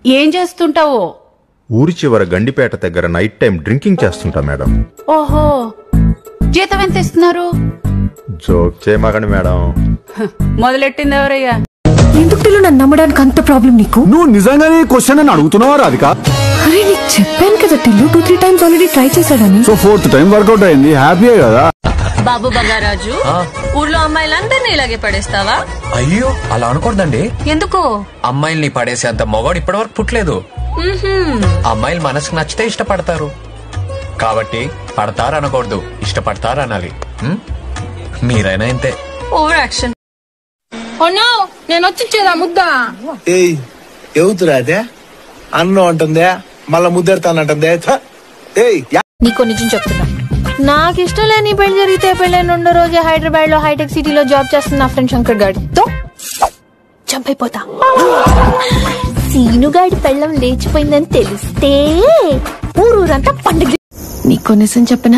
ఏం చేస్తుంటావో ఊరి చివర గండిపేట దగ్గర నైట్ టైం డ్రింకింగ్ చేస్తుంటా మేడం ఓహో జీతం ఎంత ఇస్తున్నారు జోక్ చేయమాకండి మేడం హ, మొదలెట్టింది ఎవరయ్యా ఎందుకు టిల్లు నన్ను నమ్మడానికి అంత ప్రాబ్లం నీకు నువ్వు నిజంగానే క్వశ్చన్ అని అడుగుతున్నావా రాధిక అరే నీకు చెప్పాను కదా Tillu two three times already try చేశాడని సో ఫోర్త్ టైం వర్కౌట్ అయింది హ్యాపీయే కదా బాబు బంగారాజు ఊర్లో అమ్మాయిలందరినీ ఇలాగే పడేస్తావా అయ్యో అలా అనకూడదండి ఎందుకు అమ్మాయిల్ని పడేసేంత మొగాడు ఇప్పటివరకు పుట్టలేదు అమ్మాయిలు మనసుకు నచ్చితే ఇష్టపడతారు కాబట్టి పడతారు అనకూడదు ఇష్టపడతారు అనాలి ఉం? మీరైనా ఇంతే ఓవర్ యాక్షన్ నేను వచ్చిచ్చేదా ముద్దా ఏయ్ ఎవతురా అదే అన్నం అంటుందే మళ్ళా ముద్దెడతానంటుందే థ. ఏయ్ యా- నీకో నిజం చెప్తున్నా నాకు ఇష్టం లేని పెళ్లి జరిగితే పెళ్ళైన రెండో రోజే హైదరాబాద్ లో హైటెక్ సిటీలో జాబ్ చేస్తున్న నా ఫ్రెండ్ శంకర్ గాడితో చంపైపోతా సీనుగాడి పెళ్ళం లేచిపోయిందని తెలిస్తే ఊరూరంతా పండుగ నీకో నిజం చెప్పనా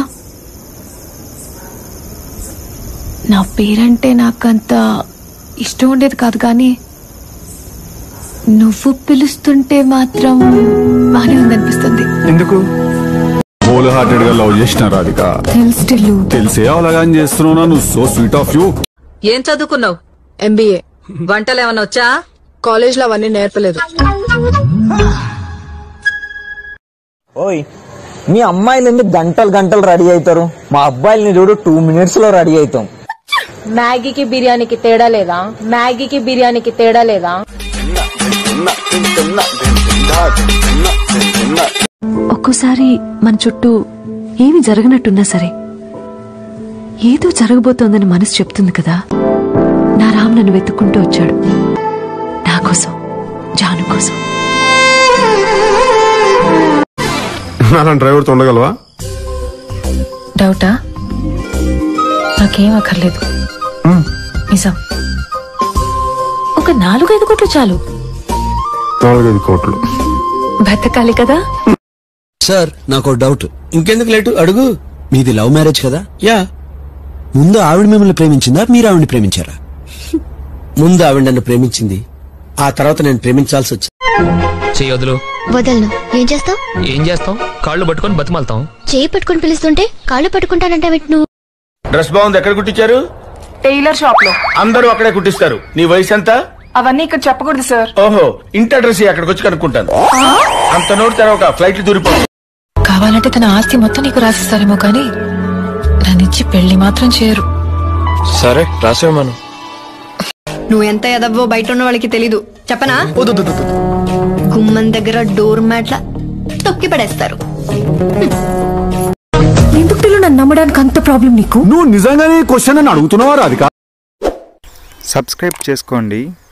నా పేరంటే నాకంత ఇష్టం ఉండేది కాదు కానీ నువ్వు పిలుస్తుంటే మాత్రం బానే ఉందనిపిస్తుంది ఎందుకు హోల్ హార్టెడ్ గా లవ్ చేసిన రాధిక తెలుసు టిల్లు తెలిసే అలాగని చేస్తున్నావు నువ్వు సో స్వీట్ ఆఫ్ యూ ఏం చదువుకున్నావు ఎంబీఏ వంటలు ఏమన్నా వచ్చా కాలేజ్ లో అవన్నీ నేర్పలేదు ఓయ్ మీ అమ్మాయిలు ఎందుకు గంటలు గంటలు రెడీ అవుతారు మా అబ్బాయిల్ని చూడు టూ మినిట్స్ లో రెడీ అవుతాం మ్యాగీకి బిర్యానీకి తేడా లేదా మ్యాగీకి బిర్యానీకి తేడా లేదా ఒక్కోసారి మన చుట్టూ ఏమి జరగనట్టున్నా సరే ఏదో జరగబోతోందని మనసు చెప్తుంది కదా నా రామ్ నన్ను వెతుక్కుంటూ వచ్చాడు నా కోసం జాను కోసం అలాంటి డ్రైవర్తో ఉండగలవా డౌటా నాకేం అక్కర్లేదు నిజం ఒక నాలుగైదు కోట్లు చాలు నాలుగైదు కోట్లు బతకాలి కదా సార్ నాకు డౌట్ ఇంకెందుకు లేటు అడుగు మీది లవ్ మ్యారేజ్ కదా యా ముందు ఆవిడ మిమ్మల్ని ప్రేమించిందా మీరు ఆవిడని ప్రేమించారా ముందు ఆవిడ నన్ను ప్రేమించింది ఆ తర్వాత నేను ప్రేమించాల్సి వచ్చింది చేయొద్దులు వదలను ఏం చేస్తావు ఏం చేస్తాం కాళ్ళు పట్టుకొని బతిమాలతాం చేయి పట్టుకుని పిలుస్తుంటే కాళ్ళు పట్టుకుంటానంటే నువ్వు డ్రెస్ బాగుంది ఎక్కడ కుట్టించారు టైలర్ షాప్ లో అందరూ అక్కడే కుట్టిస్తారు నీ వయసు ఎంత అవన్నీ ఇక్కడ చెప్పకూడదు సార్ ఓహో ఇంటి అడ్రస్ అక్కడికి వచ్చి కనుక్కుంటాను అంత నోటి తెరవక ఫ్లైట్ దూరిపోతుంది కావాలంటే తన ఆస్తి మొత్తం నీకు రాసిస్తారేమో కానీ నన్నిచ్చి పెళ్లి మాత్రం చేయరు సరే రాసేమను నువ్వు ఎంత ఎదవ్వో బయట ఉన్న వాళ్ళకి తెలీదు చెప్పనా గుమ్మం దగ్గర డోర్ మ్యాట్ల తొక్కి పడేస్తారు ఎందుకు టిల్లు నన్ను నమ్మడానికి అంత ప్రాబ్లం నీకు నువ్వు నిజంగానే క్వశ్చన్ అని అడుగుతున్నావా రాధిక సబ్స్క్రైబ్ చేసుకోండి